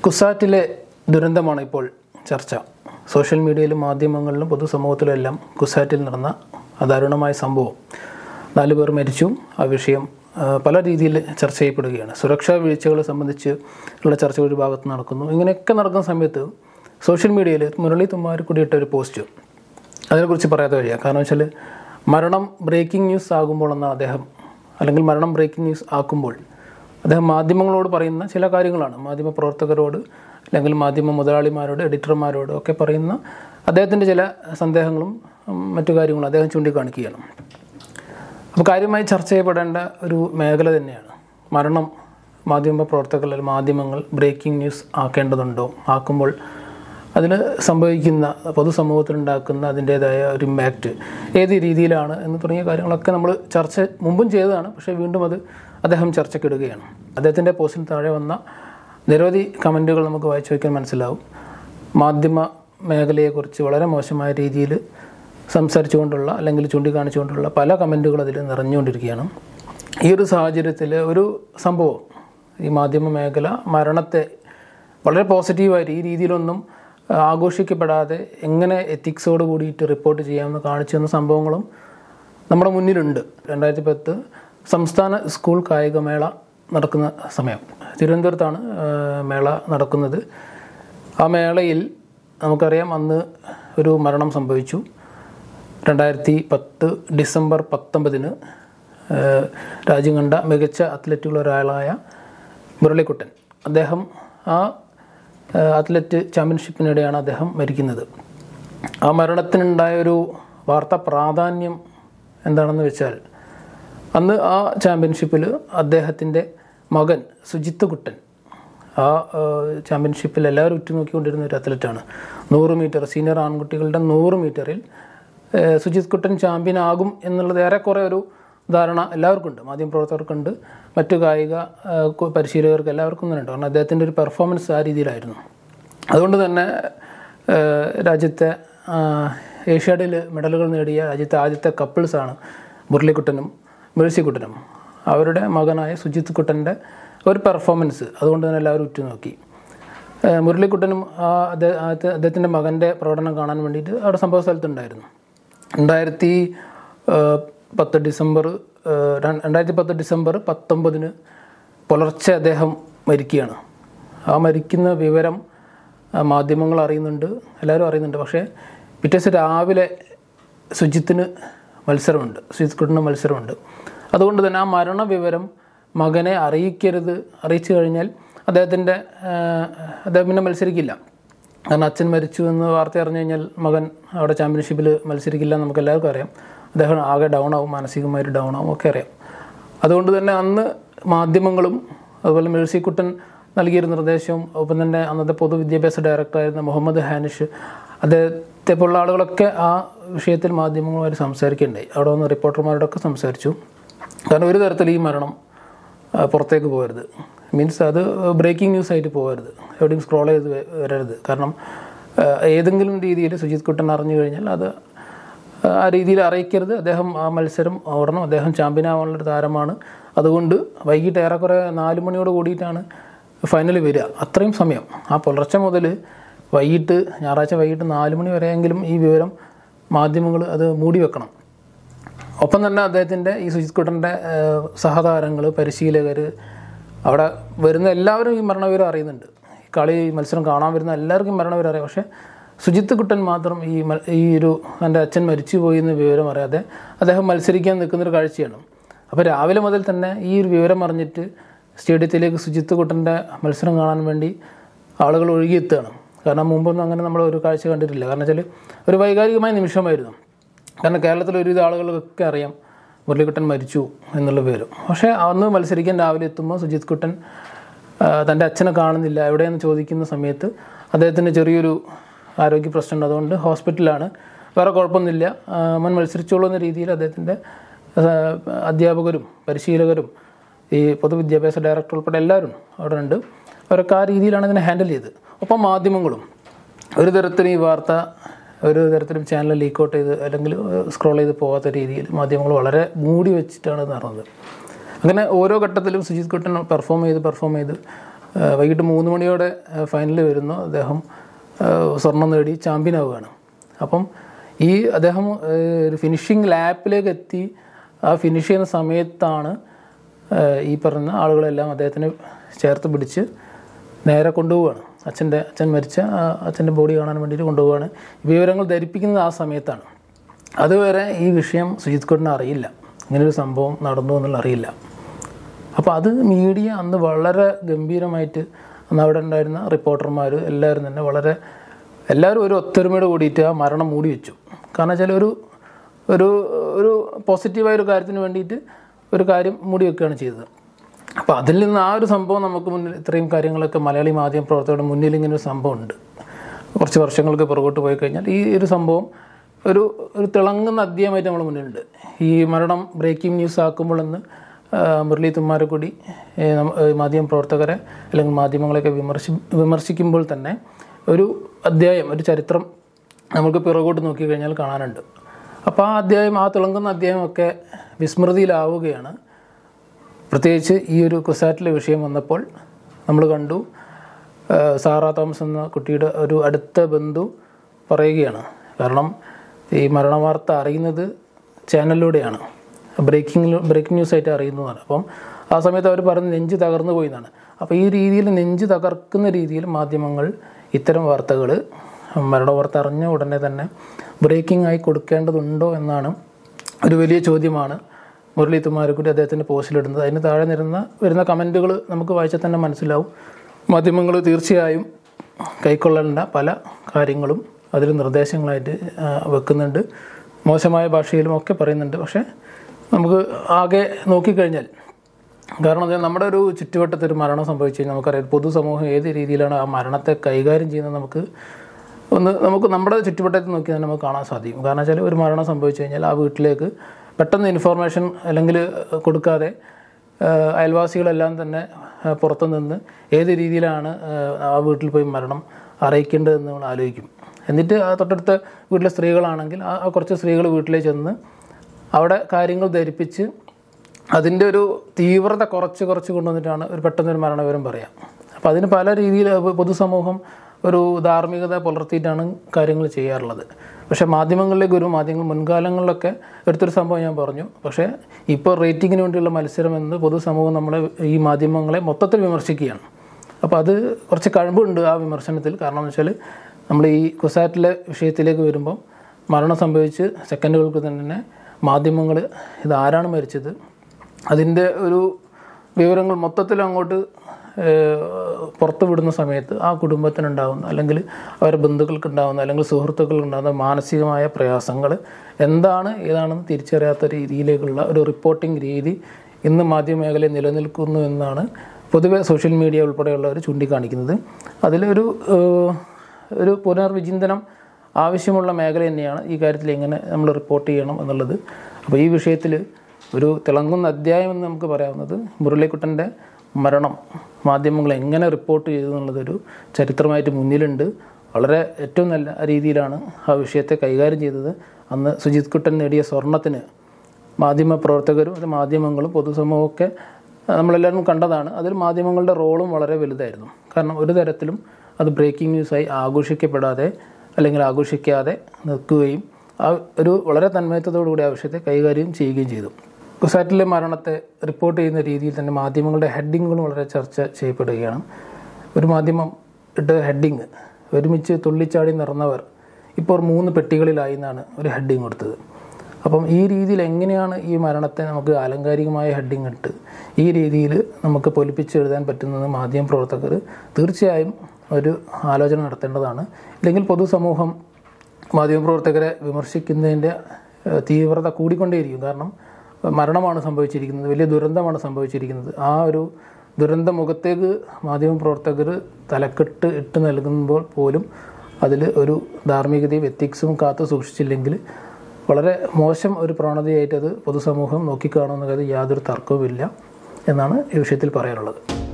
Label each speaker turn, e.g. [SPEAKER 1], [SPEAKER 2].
[SPEAKER 1] കുസാറ്റിലെ ദുരന്തമാണ് ഇപ്പോൾ ചർച്ച സോഷ്യൽ മീഡിയയിലും മാധ്യമങ്ങളിലും പൊതുസമൂഹത്തിലും എല്ലാം കുസാറ്റിൽ നടന്ന അദാരുണമായ സംഭവം നാല് പേർ മരിച്ചു ആ വിഷയം ആ, പല രീതിയിൽ ചർച്ച ചെയ്യപ്പെടുകയാണ് സുരക്ഷാ വീഴ്ചകളെ സംബന്ധിച്ച് ഉള്ള ചർച്ച ഒരു ഭാഗത്ത് നടക്കുന്നു ഇങ്ങനെയൊക്കെ നടക്കുന്ന സമയത്ത് സോഷ്യൽ മീഡിയയിൽ മുരളി തുമ്മാരിക്കുടി ഇട്ട ഒരു പോസ്റ്റ് അതിനെക്കുറിച്ച് പറയാത്ത വഴിയ കാരണം വെച്ചാൽ മരണം ബ്രേക്കിംഗ് ന്യൂസ് ആകുമ്പോൾ എന്നാണ് അദ്ദേഹം അല്ലെങ്കിൽ മരണം ബ്രേക്കിംഗ് ന്യൂസ് ആക്കുമ്പോൾ അദ്ദേഹം മാധ്യമങ്ങളോട് പറയുന്ന ചില കാര്യങ്ങളാണ് മാധ്യമ പ്രവർത്തകരോട് അല്ലെങ്കിൽ മാധ്യമ മുതലാളിമാരോട് എഡിറ്റർമാരോട് ഒക്കെ പറയുന്ന അദ്ദേഹത്തിൻ്റെ ചില സന്ദേഹങ്ങളും ഉം, മറ്റു കാര്യങ്ങളും അദ്ദേഹം ചൂണ്ടിക്കാണിക്കുകയാണ് അപ്പോൾ കാര്യമായി ചർച്ച ചെയ്യപ്പെടേണ്ട ഒരു മേഖല തന്നെയാണ് മരണം മാധ്യമ പ്രവർത്തകർ അല്ലെങ്കിൽ മാധ്യമങ്ങൾ ബ്രേക്കിംഗ് ന്യൂസ് ആക്കേണ്ടതുണ്ടോ ആക്കുമ്പോൾ അതിന് സംഭവിക്കുന്ന പൊതുസമൂഹത്തിലുണ്ടാക്കുന്ന അതിൻ്റേതായ ഒരു ഇമ്പാക്റ്റ് ഏത് രീതിയിലാണ് എന്ന് തുടങ്ങിയ കാര്യങ്ങളൊക്കെ നമ്മൾ ചർച്ച മുമ്പും ചെയ്തതാണ് പക്ഷേ വീണ്ടും അത് അദ്ദേഹം ചർച്ചയ്ക്കിടുകയാണ് അദ്ദേഹത്തിൻ്റെ പോസ്റ്റിന് താഴെ വന്ന നിരവധി കമൻറ്റുകൾ നമുക്ക് വായിച്ചു വയ്ക്കാൻ മനസ്സിലാവും മാധ്യമ മേഖലയെക്കുറിച്ച് വളരെ മോശമായ രീതിയിൽ സംസാരിച്ചുകൊണ്ടുള്ള അല്ലെങ്കിൽ ചൂണ്ടിക്കാണിച്ചുകൊണ്ടുള്ള പല കമൻറ്റുകൾ അതിൽ നിറഞ്ഞുകൊണ്ടിരിക്കുകയാണ് ഈ ഒരു സാഹചര്യത്തിൽ ഒരു സംഭവം ഈ മാധ്യമ മേഖല മരണത്തെ വളരെ പോസിറ്റീവായിട്ട് ഈ രീതിയിലൊന്നും ആ, ആഘോഷിക്കപ്പെടാതെ എങ്ങനെ എത്തിക്സോട് കൂടിയിട്ട് റിപ്പോർട്ട് ചെയ്യാമെന്ന് കാണിച്ചു തന്ന സംഭവങ്ങളും നമ്മുടെ മുന്നിലുണ്ട് രണ്ടായിരത്തി പത്ത് സംസ്ഥാന സ്കൂൾ കായികമേള നടക്കുന്ന സമയം തിരുവനന്തപുരത്താണ് ആ, മേള നടക്കുന്നത് ആ മേളയിൽ നമുക്കറിയാം അന്ന് ഒരു മരണം സംഭവിച്ചു രണ്ടായിരത്തി പത്ത് ഡിസംബർ പത്തൊമ്പതിന് ഏഹ്, രാജ്യം കണ്ട മികച്ച അത്ലറ്റുകളൊരാളായ മുരളിക്കുട്ടൻ അദ്ദേഹം ആ ഏഹ്, അത്ലറ്റ് ചാമ്പ്യൻഷിപ്പിനിടെയാണ് അദ്ദേഹം മരിക്കുന്നത് ആ മരണത്തിനുണ്ടായ ഒരു വാർത്താ പ്രാധാന്യം എന്താണെന്ന് വെച്ചാൽ അന്ന് ആ ചാമ്പ്യൻഷിപ്പിൽ അദ്ദേഹത്തിൻ്റെ മകൻ സുജിത്ത് കുട്ടൻ ആ ഏഹ്, ചാമ്പ്യൻഷിപ്പിൽ എല്ലാവരും ഉറ്റുനോക്കിക്കൊണ്ടിരുന്ന ഒരു അത്ലറ്റാണ് നൂറ് മീറ്റർ സീനിയർ ആൺകുട്ടികളുടെ നൂറ് മീറ്ററിൽ ഏഹ്, സുജിത് കുട്ടൻ ചാമ്പ്യൻ ആകും എന്നുള്ളത് ഏറെക്കുറെ ഒരു ധാരണ എല്ലാവർക്കും ഉണ്ട് മാധ്യമപ്രവർത്തകർക്കുണ്ട് മറ്റു കായിക ഏഹ്, കു- പരിശീലകർക്ക് എല്ലാവർക്കും തന്നെ ഉണ്ട് കാരണം അദ്ദേഹത്തിൻ്റെ ഒരു പെർഫോമൻസ് ആ രീതിയിലായിരുന്നു അതുകൊണ്ട് തന്നെ ഏഹ്, രാജ്യത്തെ ഏഷ്യാഡിൽ മെഡലുകൾ നേടിയ രാജ്യത്തെ ആദ്യത്തെ കപ്പിൾസാണ് മുരളിക്കുട്ടനും മേഴ്സിക്കുട്ടനും അവരുടെ മകനായ സുജിത് കുട്ടൻ്റെ ഒരു പെർഫോമൻസ് അതുകൊണ്ട് തന്നെ എല്ലാവരും ഉറ്റുനോക്കി ഏഹ് മുരളിക്കുട്ടനും ആ അദ്ദേഹ- ആദ്യത്തെ- അദ്ദേഹത്തിൻ്റെ മകൻ്റെ പ്രകടനം കാണാൻ വേണ്ടിയിട്ട് അവിടെ സംഭവ സ്ഥലത്തുണ്ടായിരുന്നു രണ്ടായിരത്തി ഏഹ്, പത്ത് ഡിസംബർ ഏഹ്, ര- രണ്ടായിരത്തി പത്ത് ഡിസംബർ പത്തൊമ്പതിന് പുലർച്ചെ അദ്ദേഹം മരിക്കുകയാണ് ആ മരിക്കുന്ന വിവരം ആ, മാധ്യമങ്ങൾ അറിയുന്നുണ്ട് എല്ലാവരും അറിയുന്നുണ്ട് പക്ഷേ പിറ്റേ ദിവസം രാവിലെ സുജിത്തിന് മത്സരമുണ്ട് സുജിത് കുട്ടന് മത്സരമുണ്ട് അതുകൊണ്ട് തന്നെ ആ മരണ വിവരം മകനെ അറിയിക്കരുത് അറിയിച്ചു കഴിഞ്ഞാൽ അദ്ദേഹത്തിൻ്റെ അദ്ദേഹം പിന്നെ മത്സരിക്കില്ല കാരണം അച്ഛൻ മരിച്ചു എന്ന് വാർത്ത അറിഞ്ഞു കഴിഞ്ഞാൽ മകൻ അവിടെ ചാമ്പ്യൻഷിപ്പിൽ മത്സരിക്കില്ല എന്ന് നമുക്ക് എല്ലാവർക്കും അറിയാം അദ്ദേഹം ആകെ ഡൗൺ ആവും മാനസികമായിട്ട് ഡൗൺ ആവും ഒക്കെ അറിയാം അതുകൊണ്ട് തന്നെ അന്ന് മാധ്യമങ്ങളും അതുപോലെ മേഴ്സിക്കുട്ടൻ നൽകിയൊരു നിർദ്ദേശവും ഒപ്പം തന്നെ അന്നത്തെ പൊതുവിദ്യാഭ്യാസ ഡയറക്ടറായിരുന്ന മുഹമ്മദ് ഹാനിഷ് അദ്ദേഹത്തെ പോലുള്ള ആളുകളൊക്കെ ആ വിഷയത്തിൽ മാധ്യമങ്ങളുമായി സംസാരിക്കുകയുണ്ടായി അവിടെ വന്ന് റിപ്പോർട്ടർമാരോടൊക്കെ സംസാരിച്ചു കാരണം ഒരു തരത്തിൽ ഈ മരണം ആ, പുറത്തേക്ക് പോകരുത് മീൻസ് അത് ബ്രേക്കിംഗ് ന്യൂസ് ആയിട്ട് പോകരുത് എവിടെയും സ്ക്രോൾ ചെയ്ത് വ- വരരുത് കാരണം ആ, ഏതെങ്കിലും രീതിയിൽ സുജിത് കുട്ടൻ അറിഞ്ഞു കഴിഞ്ഞാൽ അത് ആ രീതിയിൽ അറിയിക്കരുത് അദ്ദേഹം ആ മത്സരം ഓടണം അദ്ദേഹം ചാമ്പ്യൻ ആവാനുള്ളൊരു താരമാണ് അതുകൊണ്ട് വൈകിട്ട് ഏറെക്കുറെ നാല് മണിയോട് കൂടിയിട്ടാണ് ഫൈനൽ വരിക അത്രയും സമയം ആ പുലർച്ചെ മുതൽ വൈകിട്ട് ഞായറാഴ്ച വൈകിട്ട് നാല് മണി വരെയെങ്കിലും ഈ വിവരം മാധ്യമങ്ങൾ അത് മൂടി വെക്കണം ഒപ്പം തന്നെ അദ്ദേഹത്തിൻ്റെ ഈ സുജിത് കുട്ടൻ്റെ സഹതാരങ്ങൾ പരിശീലകർ അവിടെ വരുന്ന എല്ലാവരും ഈ മരണവിവരം അറിയുന്നുണ്ട് ഈ കളി മത്സരം കാണാൻ വരുന്ന എല്ലാവർക്കും മരണവിവരം അറിയാം പക്ഷേ സുജിത്ത് കുട്ടൻ മാത്രം ഈ മ- ഈ ഒരു എൻ്റെ അച്ഛൻ മരിച്ചു പോയി എന്ന് വിവരം അറിയാതെ അദ്ദേഹം മത്സരിക്കാൻ നിൽക്കുന്നൊരു കാഴ്ചയാണ് അപ്പോൾ രാവിലെ മുതൽ തന്നെ ഈ ഒരു വിവരം അറിഞ്ഞിട്ട് സ്റ്റേഡിയത്തിലേക്ക് സുജിത്ത് കുട്ടൻ്റെ മത്സരം കാണാൻ വേണ്ടി ആളുകൾ ഒഴുകിയെത്തുകയാണ് കാരണം മുമ്പൊന്നും അങ്ങനെ നമ്മൾ ഒരു കാഴ്ച കണ്ടിട്ടില്ല കാരണം വെച്ചാൽ ഒരു വൈകാരികമായ നിമിഷമായിരുന്നു കാരണം കേരളത്തിൽ ഒരുവിധ ആളുകൾക്കൊക്കെ അറിയാം മുരളിക്കുട്ടൻ മരിച്ചു എന്നുള്ള പേരും പക്ഷേ അന്ന് മത്സരിക്കാൻ രാവിലെ എത്തുമ്പോൾ സുജിത് കുട്ടൻ ആ, തൻ്റെ അച്ഛനെ കാണുന്നില്ല എവിടെയെന്ന് ചോദിക്കുന്ന സമയത്ത് അദ്ദേഹത്തിന് ചെറിയൊരു ആരോഗ്യ പ്രശ്നമുണ്ട് അതുകൊണ്ട് ഹോസ്പിറ്റലിലാണ് വേറെ കുഴപ്പമൊന്നുമില്ല ആ, മോൻ മത്സരിച്ചോളൂ എന്ന രീതിയിൽ അദ്ദേഹത്തിൻ്റെ ആ, അധ്യാപകരും പരിശീലകരും ഈ പൊതുവിദ്യാഭ്യാസ ഡയറക്ടർ ഉൾപ്പെടെ എല്ലാവരും അവിടെ ഉണ്ട് അവരൊക്കെ ആ രീതിയിലാണ് ഇതിനെ ഹാൻഡിൽ ചെയ്തത് ഒപ്പം മാധ്യമങ്ങളും ഒരു തരത്തിലും ഈ വാർത്ത ഒരു തരത്തിലും ചാനൽ ലീക്ക് ഔട്ട് ചെയ്ത് അല്ലെങ്കിൽ സ്ക്രോൾ ചെയ്ത് പോകാത്ത രീതിയിൽ മാധ്യമങ്ങൾ വളരെ മൂടി വെച്ചിട്ടാണ് ഇത് നടന്നത് അങ്ങനെ ഓരോ ഘട്ടത്തിലും സുജിത് കുട്ടൻ പെർഫോം ചെയ്ത് പെർഫോം ചെയ്ത് ആ, വൈകിട്ട് മൂന്ന് മണിയോടെ ഫൈനൽ വരുന്നു അദ്ദേഹം ആ, സ്വർണം നേടി ചാമ്പ്യൻ ആവുകയാണ് അപ്പം ഈ അദ്ദേഹം ആ, ഒരു ഫിനിഷിംഗ് ലാപ്പിലേക്ക് എത്തി ആ ഫിനിഷ് ചെയ്യുന്ന സമയത്താണ് ആ, ഈ പറഞ്ഞ ആളുകളെല്ലാം അദ്ദേഹത്തിനെ ചേർത്ത് പിടിച്ച് നേരെ കൊണ്ടുപോവുകയാണ് അച്ഛൻ്റെ അച്ഛൻ മരിച്ച ആ അച്ഛൻ്റെ ബോഡി കാണാൻ വേണ്ടിയിട്ട് കൊണ്ടുപോവുകയാണ് വിവരങ്ങൾ ധരിപ്പിക്കുന്നത് ആ സമയത്താണ് അതുവരെ ഈ വിഷയം സുജിത് കോട്ടിന് അറിയില്ല ഇങ്ങനൊരു സംഭവം നടന്നു എന്നുള്ള അറിയില്ല അപ്പോൾ അത് മീഡിയ അന്ന് വളരെ ഗംഭീരമായിട്ട് അന്ന് അവിടെ ഉണ്ടായിരുന്ന റിപ്പോർട്ടർമാർ എല്ലാവരും തന്നെ വളരെ എല്ലാവരും ഒരു ഒത്തൊരുമയോട് കൂടിയിട്ട് ആ മരണം മൂടി വെച്ചു കാരണം വെച്ചാൽ ഒരു ഒരു ഒരു പോസിറ്റീവായ ഒരു കാര്യത്തിന് വേണ്ടിയിട്ട് ഒരു കാര്യം മൂടി വെക്കുകയാണ് ചെയ്തത് അപ്പോൾ അതിൽ നിന്ന് ആ ഒരു സംഭവം നമുക്ക് മുന്നിൽ ഇത്രയും കാര്യങ്ങളൊക്കെ മലയാളി മാധ്യമ പ്രവർത്തകരുടെ മുന്നിൽ ഇങ്ങനെ ഒരു സംഭവം ഉണ്ട് കുറച്ച് വർഷങ്ങൾക്ക് പുറകോട്ട് പോയി കഴിഞ്ഞാൽ ഈ ഒരു സംഭവം ഒരു ഒരു തിളങ്ങുന്ന അധ്യായമായിട്ട് നമ്മുടെ മുന്നിലുണ്ട് ഈ മരണം ബ്രേക്കിംഗ് ന്യൂസ് ആക്കുമ്പോഴെന്ന് മുരളി തുമ്മാരക്കുടി ഏ, നമ്മ- ഏ, മാധ്യമ പ്രവർത്തകരെ അല്ലെങ്കിൽ മാധ്യമങ്ങളെയൊക്കെ വിമർശി വിമർശിക്കുമ്പോൾ തന്നെ ഒരു അധ്യായം ഒരു ചരിത്രം നമുക്ക് പിറകോട്ട് നോക്കിക്കഴിഞ്ഞാൽ കാണാനുണ്ട് അപ്പോൾ ആ അധ്യായം ആ തിളങ്ങുന്ന അധ്യായമൊക്കെ വിസ്മൃതിയിലാവുകയാണ് പ്രത്യേകിച്ച് ഈ ഒരു കുസാറ്റിലെ വിഷയം വന്നപ്പോൾ നമ്മൾ കണ്ടു ആ, സാറാ തോമസ് എന്ന കുട്ടിയുടെ ഒരു അടുത്ത ബന്ധു പറയുകയാണ് കാരണം ഈ മരണവാർത്ത അറിയുന്നത് ചാനലിലൂടെയാണ് ബ്രേക്കിംഗ് ബ്രേക്കിംഗ് ന്യൂസ് ആയിട്ട് അറിയുന്നതാണ് അപ്പം ആ സമയത്ത് അവർ പറഞ്ഞ് നെഞ്ച് തകർന്നു പോയി എന്നാണ് അപ്പോൾ ഈ രീതിയിൽ നെഞ്ച് തകർക്കുന്ന രീതിയിൽ മാധ്യമങ്ങൾ ഇത്തരം വാർത്തകൾ മരണവാർത്ത അറിഞ്ഞ ഉടനെ തന്നെ ബ്രേക്കിംഗ് ആയി കൊടുക്കേണ്ടതുണ്ടോ എന്നാണ് ഒരു വലിയ ചോദ്യമാണ് മുരളി തുമ്മാരക്കുട്ടി അദ്ദേഹത്തിൻ്റെ പോസ്റ്റിലിടുന്നത് അതിന് താഴെ നിരുന്ന വരുന്ന കമൻറ്റുകൾ നമുക്ക് വായിച്ചാൽ തന്നെ മനസ്സിലാവും മാധ്യമങ്ങൾ തീർച്ചയായും കൈക്കൊള്ളേണ്ട പല കാര്യങ്ങളും അതിൽ നിർദ്ദേശങ്ങളായിട്ട് ആ, വെക്കുന്നുണ്ട് മോശമായ ഭാഷയിലും ഒക്കെ പറയുന്നുണ്ട് പക്ഷേ നമുക്ക് ആകെ നോക്കിക്കഴിഞ്ഞാൽ കാരണം അത് നമ്മുടെ ഒരു ചുറ്റുവട്ടത്ത് ഒരു മരണം സംഭവിച്ചു കഴിഞ്ഞാൽ നമുക്കറിയാം പൊതുസമൂഹം ഏത് രീതിയിലാണ് ആ മരണത്തെ കൈകാര്യം ചെയ്യുന്നത് നമുക്ക് ഒന്ന് നമുക്ക് നമ്മുടെ ചുറ്റുവട്ടത്തിൽ നോക്കി തന്നെ നമുക്ക് കാണാൻ സാധിക്കും കാരണം വെച്ചാൽ ഒരു മരണം സംഭവിച്ചു കഴിഞ്ഞാൽ ആ വീട്ടിലേക്ക് പെട്ടെന്ന് ഇൻഫോർമേഷൻ അല്ലെങ്കിൽ കൊടുക്കാതെ ആ, അയൽവാസികളെല്ലാം തന്നെ ആ, പുറത്തു നിന്ന് ഏത് രീതിയിലാണ് ആ, ആ വീട്ടിൽ പോയി മരണം അറിയിക്കേണ്ടതെന്ന് നമ്മൾ ആലോചിക്കും എന്നിട്ട് ആ തൊട്ടടുത്ത വീട്ടിലെ സ്ത്രീകളാണെങ്കിൽ ആ ആ കുറച്ച് സ്ത്രീകൾ വീട്ടിലേക്ക് ചെന്ന് അവിടെ കാര്യങ്ങൾ ധരിപ്പിച്ച് അതിൻ്റെ ഒരു തീവ്രത കുറച്ച് കുറച്ച് കൊണ്ടുവന്നിട്ടാണ് ഒരു പെട്ടെന്നൊരു മരണവിവരം പറയാം അപ്പോൾ അതിന് പല രീതിയിൽ പൊതുസമൂഹം ഒരു ധാർമ്മികത പുലർത്തിയിട്ടാണ് കാര്യങ്ങൾ ചെയ്യാറുള്ളത് പക്ഷേ മാധ്യമങ്ങളിലേക്ക് ഒരു മാധ്യമങ്ങൾ മുൻകാലങ്ങളിലൊക്കെ എടുത്തൊരു സംഭവം ഞാൻ പറഞ്ഞു പക്ഷേ ഇപ്പോൾ റേറ്റിങ്ങിന് വേണ്ടിയുള്ള മത്സരം എന്ന് പൊതുസമൂഹം നമ്മളെ ഈ മാധ്യമങ്ങളെ മൊത്തത്തിൽ വിമർശിക്കുകയാണ് അപ്പോൾ അത് കുറച്ച് കഴിവുണ്ട് ആ വിമർശനത്തിൽ കാരണം എന്ന് വെച്ചാൽ നമ്മൾ ഈ കുസാറ്റിലെ വിഷയത്തിലേക്ക് വരുമ്പം മരണം സംഭവിച്ച് സെക്കൻഡുകൾക്ക് തന്നെ മാധ്യമങ്ങൾ ഇത് ആരാണ് മരിച്ചത് അതിൻ്റെ ഒരു വിവരങ്ങൾ മൊത്തത്തിൽ അങ്ങോട്ട് ഏഹ്, പുറത്ത് വിടുന്ന സമയത്ത് ആ കുടുംബത്തിനുണ്ടാകുന്ന അല്ലെങ്കിൽ അവരുടെ ബന്ധുക്കൾക്കുണ്ടാകുന്ന അല്ലെങ്കിൽ സുഹൃത്തുക്കൾക്കുണ്ടാകുന്ന മാനസികമായ പ്രയാസങ്ങൾ എന്താണ് ഏതാണെന്ന് തിരിച്ചറിയാത്ത രീതിയിലേക്കുള്ള ഒരു റിപ്പോർട്ടിംഗ് രീതി ഇന്ന് മാധ്യമമേഖലയിൽ നിലനിൽക്കുന്നു എന്നാണ് പൊതുവെ സോഷ്യൽ മീഡിയ ഉൾപ്പെടെയുള്ളവർ ചൂണ്ടിക്കാണിക്കുന്നത് അതിലൊരു ഏഹ്, ഒരു പുനർവിചിന്തനം ആവശ്യമുള്ള മേഖല തന്നെയാണ് ഈ കാര്യത്തിൽ എങ്ങനെ നമ്മൾ റിപ്പോർട്ട് ചെയ്യണം എന്നുള്ളത് അപ്പോൾ ഈ വിഷയത്തിൽ ഒരു തിളങ്ങുന്ന അധ്യായം എന്ന് നമുക്ക് പറയാവുന്നത് മുരളിക്കുട്ടൻ്റെ മരണം മാധ്യമങ്ങൾ എങ്ങനെ റിപ്പോർട്ട് ചെയ്തു എന്നുള്ളതൊരു ചരിത്രമായിട്ട് മുന്നിലുണ്ട് വളരെ ഏറ്റവും നല്ല രീതിയിലാണ് ആ വിഷയത്തെ കൈകാര്യം ചെയ്തത് അന്ന് സുജിത് കുട്ടൻ നേടിയ സ്വർണത്തിന് മാധ്യമ പ്രവർത്തകരും അത് മാധ്യമങ്ങളും പൊതുസമൂഹമൊക്കെ ആ, നമ്മളെല്ലാവരും കണ്ടതാണ് അതിൽ മാധ്യമങ്ങളുടെ റോളും വളരെ വലുതായിരുന്നു കാരണം ഒരു തരത്തിലും അത് ബ്രേക്കിംഗ് ന്യൂസായി ആഘോഷിക്കപ്പെടാതെ അല്ലെങ്കിൽ ആഘോഷിക്കാതെ നിൽക്കുകയും ആ ഒരു വളരെ തന്മയത്വത്തോടുകൂടി ആ വിഷയത്തെ കൈകാര്യം ചെയ്യുകയും ചെയ്തു കുസാറ്റിലെ മരണത്തെ റിപ്പോർട്ട് ചെയ്യുന്ന രീതിയിൽ തന്നെ മാധ്യമങ്ങളുടെ ഹെഡിങ്ങുകളും വളരെ ചർച്ച ചെയ്യപ്പെടുകയാണ് ഒരു മാധ്യമം ഇട്ട ഹെഡിങ് ഒരുമിച്ച് തുള്ളിച്ചാടി നിറഞ്ഞവർ ഇപ്പോൾ മൂന്ന് പെട്ടികളിലായി എന്നാണ് ഒരു ഹെഡിങ് കൊടുത്തത് അപ്പം ഈ രീതിയിൽ എങ്ങനെയാണ് ഈ മരണത്തെ നമുക്ക് ആലങ്കാരികമായ ഹെഡിങ് ഇട്ട് ഈ രീതിയിൽ നമുക്ക് പൊലിപ്പിച്ച് എഴുതാൻ പറ്റുന്നത് മാധ്യമ പ്രവർത്തകർ തീർച്ചയായും ഒരു ആലോചന നടത്തേണ്ടതാണ് ഇല്ലെങ്കിൽ പൊതുസമൂഹം മാധ്യമപ്രവർത്തകരെ വിമർശിക്കുന്നതിൻ്റെ ഏഹ്, തീവ്രത കൂടിക്കൊണ്ടേയിരിക്കും കാരണം മരണമാണ് സംഭവിച്ചിരിക്കുന്നത് വലിയ ദുരന്തമാണ് സംഭവിച്ചിരിക്കുന്നത് ആ ഒരു ദുരന്ത മുഖത്തേക്ക് മാധ്യമപ്രവർത്തകർ തലക്കെട്ട് ഇട്ട് നൽകുമ്പോൾ പോലും അതിൽ ഒരു ധാർമ്മികതയും എത്തിക്സും കാത്തു സൂക്ഷിച്ചില്ലെങ്കിൽ വളരെ മോശം ഒരു പ്രവണതയായിട്ട് അത് പൊതുസമൂഹം നോക്കിക്കാണുന്ന കാര്യം യാതൊരു തർക്കവുമില്ല എന്നാണ് ഈ വിഷയത്തിൽ പറയാനുള്ളത്